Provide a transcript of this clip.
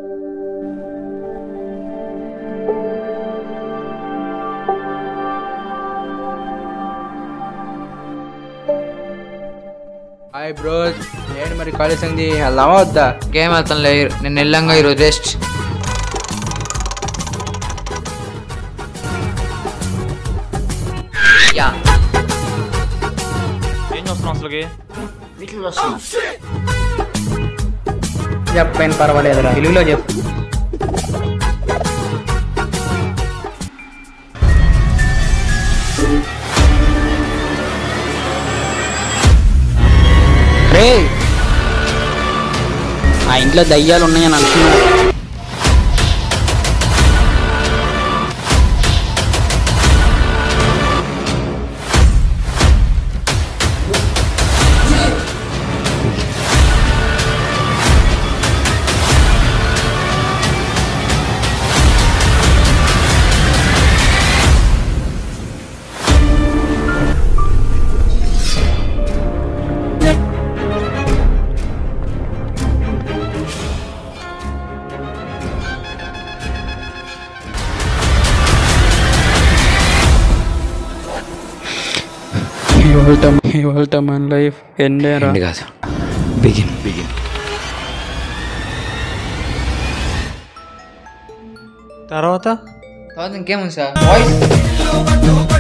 hi bros ఏంటి మరి college సంగతి వెళ్దామా వద్దా ఇంకేం వెళ్తాం లే నేను వెళ్ళంగా ఈరోజు రెస్ట్ యా ఏం చూస్తున్నావు అసలుకి చెప్పైన పర్వాలేదురా తెలుగులో చెప్పు రే ఆ ఇంట్లో దయ్యాలు ఉన్నాయని అంటున్నారు ఇవాళ ఇవాళ మన లైఫ్ ఎండేరా కాదు బిగిన్ బిగిన్ తర్వాత తర్వాత ఇంకేముంది సార్ వాయిస్